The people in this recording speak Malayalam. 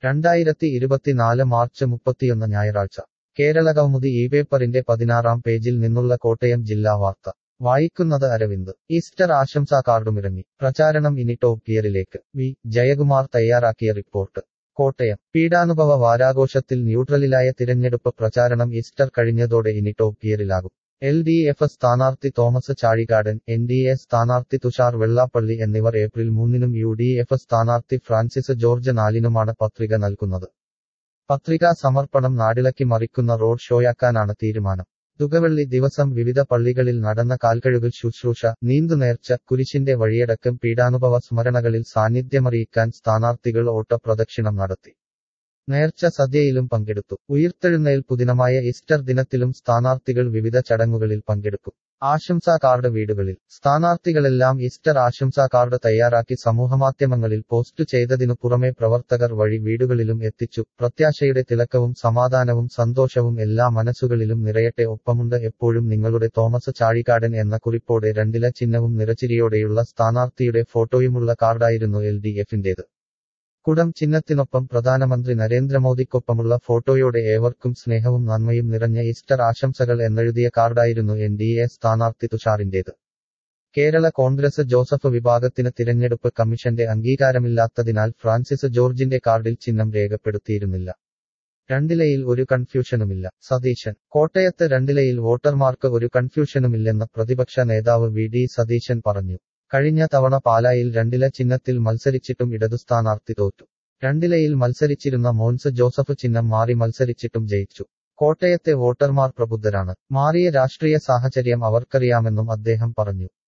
രണ്ടായിരത്തി ഇരുപത്തിനാല് മാർച്ച് മുപ്പത്തിയൊന്ന് ഞായറാഴ്ച കേരള കൗമുദി ഈ പേപ്പറിന്റെ പതിനാറാം പേജിൽ നിന്നുള്ള കോട്ടയം ജില്ലാ വാർത്ത വായിക്കുന്നത് അരവിന്ദ് ഈസ്റ്റർ ആശംസാ കാർഡുമിറങ്ങി പ്രചാരണം ഇനി ടോപ്പ് ഗിയറിലേക്ക് വി ജയകുമാർ തയ്യാറാക്കിയ റിപ്പോർട്ട് കോട്ടയം പീഡാനുഭവ വാരാഘോഷത്തിൽ ന്യൂട്രലിലായ തിരഞ്ഞെടുപ്പ് പ്രചാരണം ഈസ്റ്റർ കഴിഞ്ഞതോടെ ഇനി ടോപ്പ് ഗിയറിലാകും എൽ ഡി എഫ് സ്ഥാനാർത്ഥി Thomas Chazhikadan N D A സ്ഥാനാർത്ഥി തുഷാർ വെള്ളാപ്പള്ളി എന്നിവർ ഏപ്രിൽ മൂന്നിനും യു ഡി എഫ് സ്ഥാനാർത്ഥി ഫ്രാൻസിസ് ജോർജ് നാലിനുമാണ് പത്രിക നൽകുന്നത് പത്രികാ സമർപ്പണം നാടിളക്കി മറിക്കുന്ന റോഡ് ഷോയാക്കാനാണ് തീരുമാനം തുകവെള്ളി ദിവസം വിവിധ പള്ളികളിൽ നടന്ന കാൽക്കഴുകൽ ശുശ്രൂഷ നീന്തുനേർച്ച കുരിശിന്റെ വഴിയടക്കം പീഡാനുഭവ സ്മരണകളിൽ സാന്നിധ്യമറിയിക്കാൻ സ്ഥാനാർത്ഥികൾ ഓട്ടപ്രദക്ഷിണം നടത്തി നേർച്ച സദ്യയിലും പങ്കെടുത്തു ഉയിർത്തെഴുന്നേൽപ്പു ദിനമായ ഈസ്റ്റർ ദിനത്തിലും സ്ഥാനാർത്ഥികൾ വിവിധ ചടങ്ങുകളിൽ പങ്കെടുക്കും ആശംസാ കാർഡ് വീടുകളിൽ സ്ഥാനാർത്ഥികളെല്ലാം ഈസ്റ്റർ ആശംസാ കാർഡ് തയ്യാറാക്കി സമൂഹമാധ്യമങ്ങളിൽ പോസ്റ്റ് ചെയ്തതിനു പുറമെ പ്രവർത്തകർ വഴി വീടുകളിലും എത്തിച്ചു പ്രത്യാശയുടെ തിളക്കവും സമാധാനവും സന്തോഷവും എല്ലാ മനസ്സുകളിലും നിറയട്ടെ ഒപ്പമുണ്ട് എപ്പോഴും നിങ്ങളുടെ തോമസ് ചാഴികാടൻ എന്ന കുറിപ്പോടെ രണ്ടില ചിഹ്നവും നിറച്ചിരിയോടെയുള്ള സ്ഥാനാർത്ഥിയുടെ ഫോട്ടോയുമുള്ള കാർഡായിരുന്നു എൽ ഡി എഫിന്റേത് കുടം ചിഹ്നത്തിനൊപ്പം പ്രധാനമന്ത്രി നരേന്ദ്രമോദിക്കൊപ്പമുള്ള ഫോട്ടോയോടെ ഏവർക്കും സ്നേഹവും നന്മയും നിറഞ്ഞ ഈസ്റ്റർ ആശംസകൾ എന്നെഴുതിയ കാർഡായിരുന്നു എൻ ഡി എ സ്ഥാനാർത്ഥി തുഷാറിന്റേത് കേരള കോൺഗ്രസ് ജോസഫ് വിഭാഗത്തിന് തിരഞ്ഞെടുപ്പ് കമ്മീഷന്റെ അംഗീകാരമില്ലാത്തതിനാൽ ഫ്രാൻസിസ് ജോർജിന്റെ കാർഡിൽ ചിഹ്നം രേഖപ്പെടുത്തിയിരുന്നില്ല രണ്ടിലയിൽ ഒരു കൺഫ്യൂഷനുമില്ല സതീശൻ കോട്ടയത്ത് രണ്ടിലയിൽ വോട്ടർമാർക്ക് ഒരു കൺഫ്യൂഷനുമില്ലെന്ന് പ്രതിപക്ഷ നേതാവ് വി ഡി സതീശൻ പറഞ്ഞു കഴിഞ്ഞ തവണ പാലായിൽ രണ്ടില ചിഹ്നത്തിൽ മത്സരിച്ചിട്ടും ഇടതു സ്ഥാനാർത്ഥി തോറ്റു രണ്ടിലയിൽ മത്സരിച്ചിരുന്ന മോൻസ് ജോസഫ് ചിഹ്നം മാറി മത്സരിച്ചിട്ടും ജയിച്ചു കോട്ടയത്തെ വോട്ടർമാർ പ്രബുദ്ധരാണ് മാറിയ രാഷ്ട്രീയ സാഹചര്യം അവർക്കറിയാമെന്നും അദ്ദേഹം പറഞ്ഞു